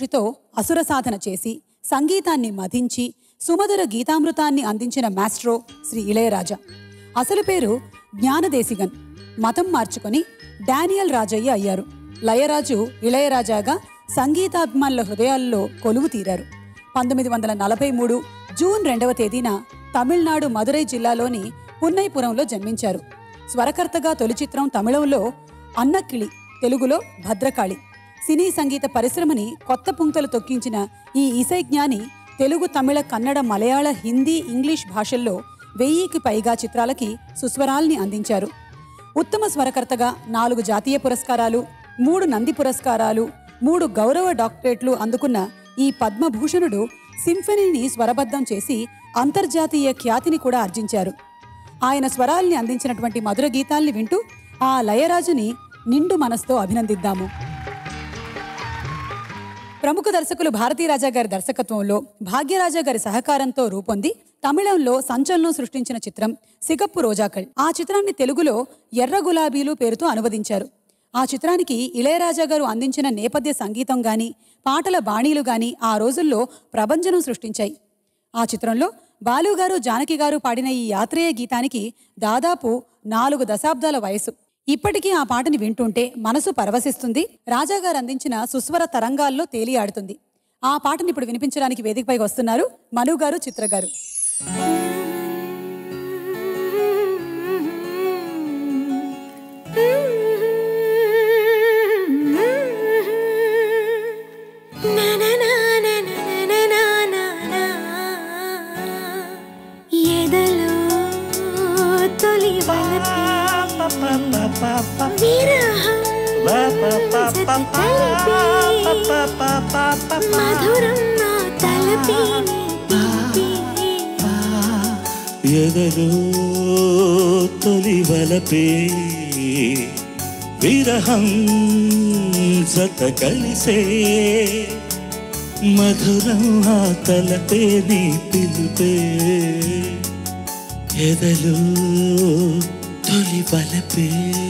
కృషితో అసుర సాధన చేసి సంగీతాన్ని మధించి సుమధుర గీతామృతాన్ని అందించిన మాస్ట్రో శ్రీ ఇళయరాజా అసలు పేరు జ్ఞానదేశిగన్ మతం మార్చుకొని డానియల్ రాజయ్య అయ్యారు లయరాజు ఇళయరాజాగా సంగీతాభిమానుల హృదయాల్లో కొలువు తీరారు పంతొమ్మిది వందల నలభై మూడు జూన్ రెండవ తేదీన తమిళనాడు మదురై జిల్లాలోని పున్నైపురంలో జన్మించారు స్వరకర్తగా తొలి చిత్రం తమిళంలో అన్నకిళి తెలుగులో భద్రకాళి సినీ సంగీత పరిశ్రమని కొత్త పుంక్తలు తొక్కించిన ఈ ఇసై జ్ఞాని తెలుగు తమిళ కన్నడ మలయాళ హిందీ ఇంగ్లీష్ భాషల్లో వెయ్యికి పైగా చిత్రాలకి సుస్వరాల్ని అందించారు ఉత్తమ స్వరకర్తగా నాలుగు జాతీయ పురస్కారాలు మూడు నంది పురస్కారాలు మూడు గౌరవ డాక్టరేట్లు అందుకున్న ఈ పద్మభూషణుడు సింఫనీని స్వరబద్ధం చేసి అంతర్జాతీయ ఖ్యాతిని కూడా ఆర్జించారు ఆయన స్వరాల్ని అందించినటువంటి మధుర గీతాల్ని వింటూ ఆ లయరాజుని నిండు మనసుతో అభినందిద్దాము ప్రముఖ దర్శకులు భారతీరాజా గారి దర్శకత్వంలో భాగ్యరాజా గారి సహకారంతో రూపొంది తమిళంలో సంచలనం సృష్టించిన చిత్రం సిగప్పు రోజాకళ్ ఆ చిత్రాన్ని తెలుగులో ఎర్ర గులాబీలు పేరుతో అనువదించారు ఆ చిత్రానికి ఇళయరాజా గారు అందించిన నేపథ్య సంగీతం గాని పాటల బాణీలు గాని ఆ రోజుల్లో ప్రభంజనం సృష్టించాయి ఆ చిత్రంలో బాలు గారు జానకి గారు పాడిన ఈ యాత్రేయ గీతానికి దాదాపు నాలుగు దశాబ్దాల వయసు ఇప్పటికీ ఆ పాటని వింటుంటే మనసు పరవశిస్తుంది రాజాగారు అందించిన సుస్వర తరంగాల్లో తేలియాడుతుంది ఆ పాటని ఇప్పుడు వినిపించడానికి వేదికపైకి వస్తున్నారు మను గారు చిత్ర గారు ఎదలో తొలి వలపే విరహం జత కలిపి మధురం నా తలపే తీపి ఎదలో తొలి వలపే విరహం జత కలిసే మధురం ఆ తలపే నీ పిలుపే ఎదలో తొలి వలపే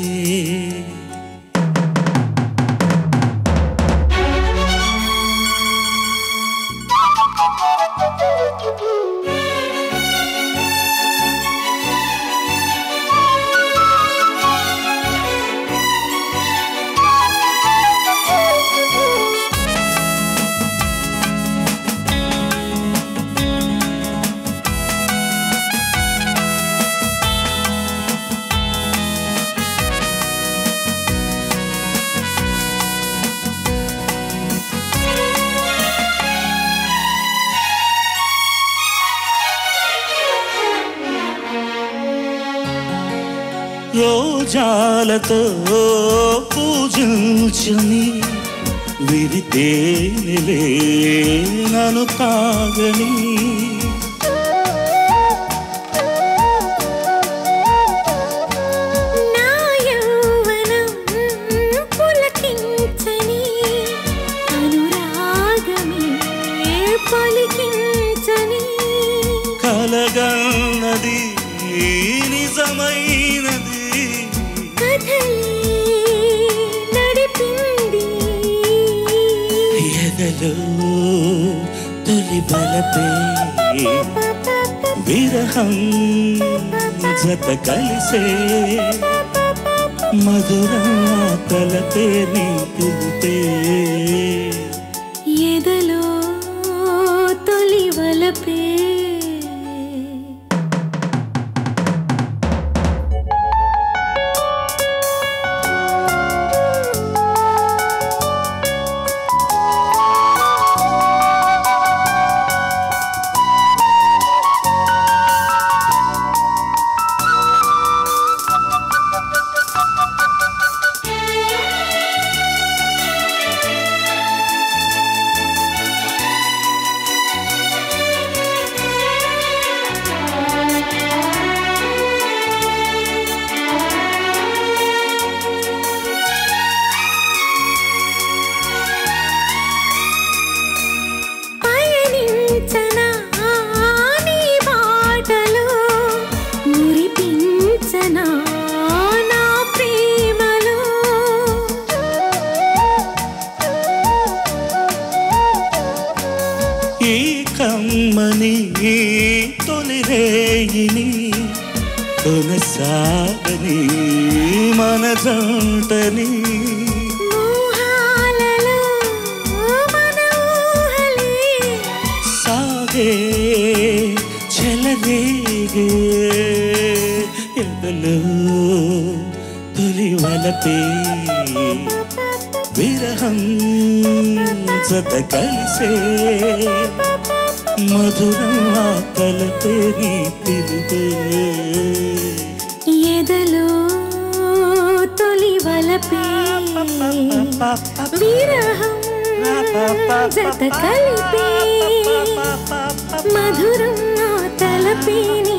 రోజాలతో పూజించుని విరితేలే నన్ను తాగని నా యౌవనం పులకించని అనురాగమే పలికించని కలగన్నది నిజమైనది కథలే నడిపింది ఎదలో తొలి బలపే విరహం జత కలిసే మధురం ఆ తలపే నీ పిలుపే ఎదలో తొలి వలపే పయనించనా నీ బాటలో మురిపించనా నా ప్రేమలో కొనసాగని మన జంటని మోహాలలో మన ఊహలే సాగే చెలరేగే ఎదలో తొలి వలపే విరహం జత కలిసే మధురం ఆ కలపే నీ పిలుపే ఎదలో తొలి వలపే విరహం జత కలిపే మధురం నా తలపే నీ